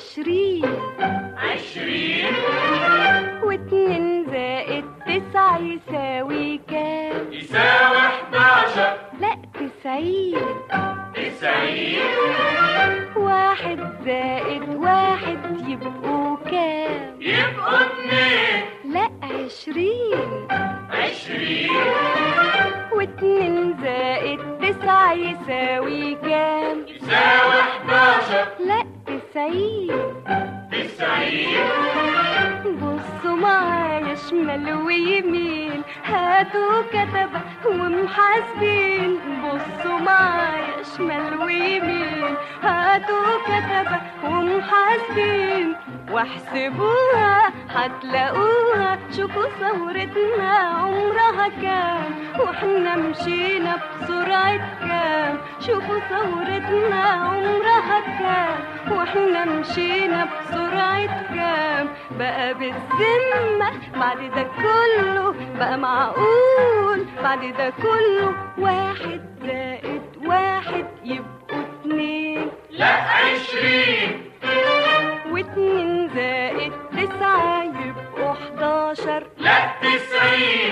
عشرين عشرين واتنين زائد تسعة يساوي كام يساوي حداشر لا تسعين تسعين واحد زائد واحد يبقوا كام يبقوا اتنين لا عشرين عشرين واتنين زائد تسعة يساوي كام يساوي حداشر لا تسعين تسعين بصوا معايا شمال ويمين هاتوا كتبة ومحاسبين بصوا معايا شمال ويمين هاتوا كتبة ومحاسبين واحسبوها هتلاقوها شوفوا ثورتنا عمرها كام واحنا مشينا بسرعة كام شوفوا ثورتنا عمرها كام واحنا مشينا بسرعة كام بقى بالذمة بعد ده كله بقى معقول بعد ده كله واحد زائد واحد يبقوا اتنين لا عشرين واتنين زائد تسعة يبقوا حداشر لا تسعين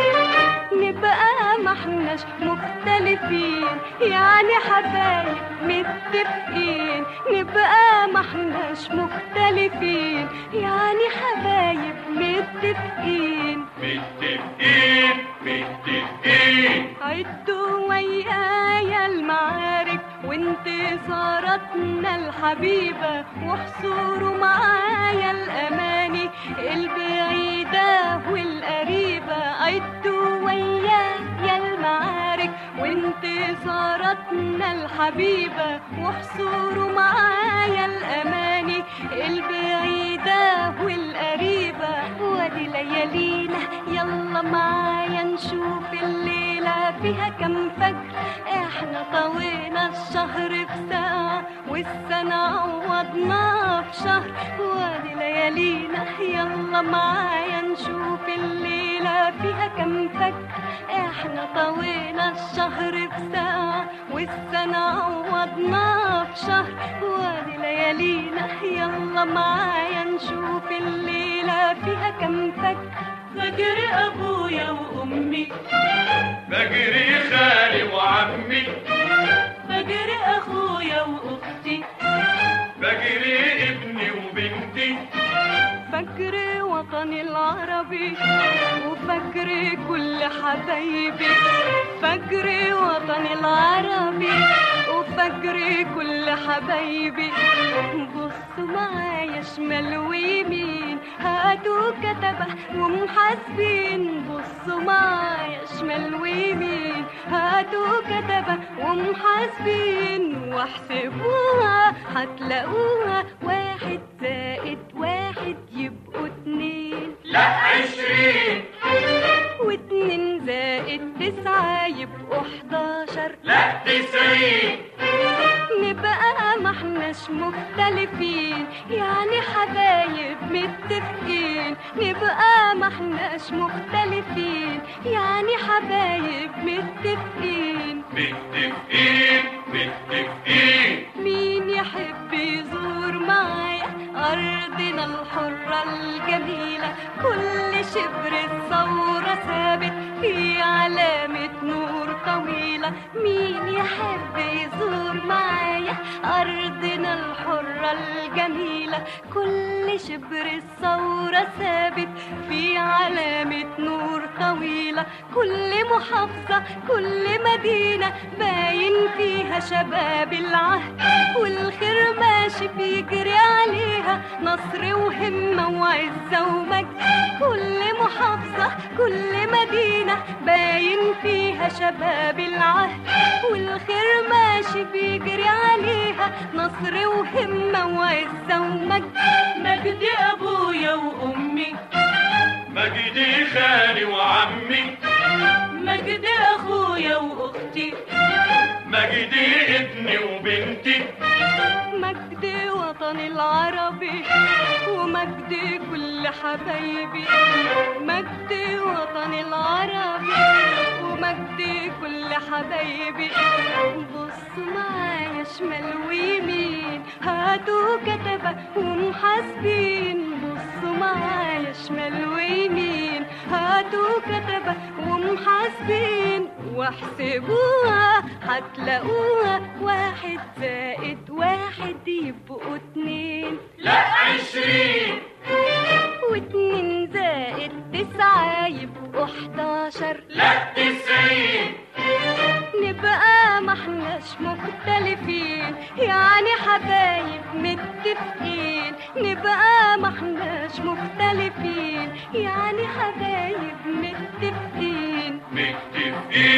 نبقى ما احناش مختلفين يعني حبايب متفقين نبقى ما احناش مختلفين يعني حبايب متفقين متفقين متفقين عدوا ويايا المعارك وانتصاراتنا الحبيبة واحصروا معايا الأماني البعيدة والقريبة عدوا ويايا المعارك وانتصاراتنا الحبيبة واحصروا معايا الأماني البعيدة والقريبة وادي ليالينا يلا معايا نشوف الليلة فيها كم فجر احنا طوينا الشهر في ساعة والسنة عوضناها في شهر وادي ليالينا يلا معايا نشوف الليلة فيها كم فجر احنا طوينا الشهر في ساعة والسنة عوضناها في شهر وادي ليالينا يلا معايا نشوف الليلة فيها كم فجر فجر أبويا وأمي بجري خالي وعمي فجر أخويا وأختي بجري ابني وبنتي فجر وطني العربي وفجر كل حبايبي فجر وطني العربي وفجر كل حبايبي بصوا معايا شمال ويمين هاتوا كتبة ومحاسبين بصوا معايا شمال ويمين هاتوا كتبة ومحاسبين واحسبوها هتلاقوها واحد زائد واحد يبقوا اتنين لا عشرين واتنين زائد تسعة يبقوا حداشر لا تسعين نبقى ما احناش مختلفين يعني حبايب متفقين نبقى ما احناش مختلفين يعني حبايب متفقين متفقين متفقين مين يحب يزور معايا أرضنا الحرة الجميلة كل شبر الثورة ثابت في علامة نور طويلة مين يحب يزور معايا أرضنا الحرة الجميلة كل شبر الثورة ثابت في علامة نور طويلة كل محافظة كل مدينة باين فيها شباب العهد والخير ماشي بيجري عليها نصر وهمة وعزة ومجد كل محافظة كل مدينة باين فيها شباب العهد والخير ماشي بيجري عليها نصر وهمة وعزة ومجد مجد أبويا وأمي مجدي خالي وعمي مجد أخويا وأختي مجدي ابني وبنتي مجد وطني العربي ومجد كل حبايبي مجد وطني العربي ومجد كل حبايبي بصوا معايا شمال ويمين هاتوا كتبة ومحاسبين بصوا معايا شمال ويمين هاتوا كتبة ومحاسبين واحسبوها هتلاقوها واحد زائد واحد يبقوا اتنين لا عشرين واتنين زائد تسعة يبقوا حداشر لا تسعين نبقى ما احناش مختلفين يعني حبايب متفقين نبقى ما احناش مختلفين يعني حبايب متفقين متفقين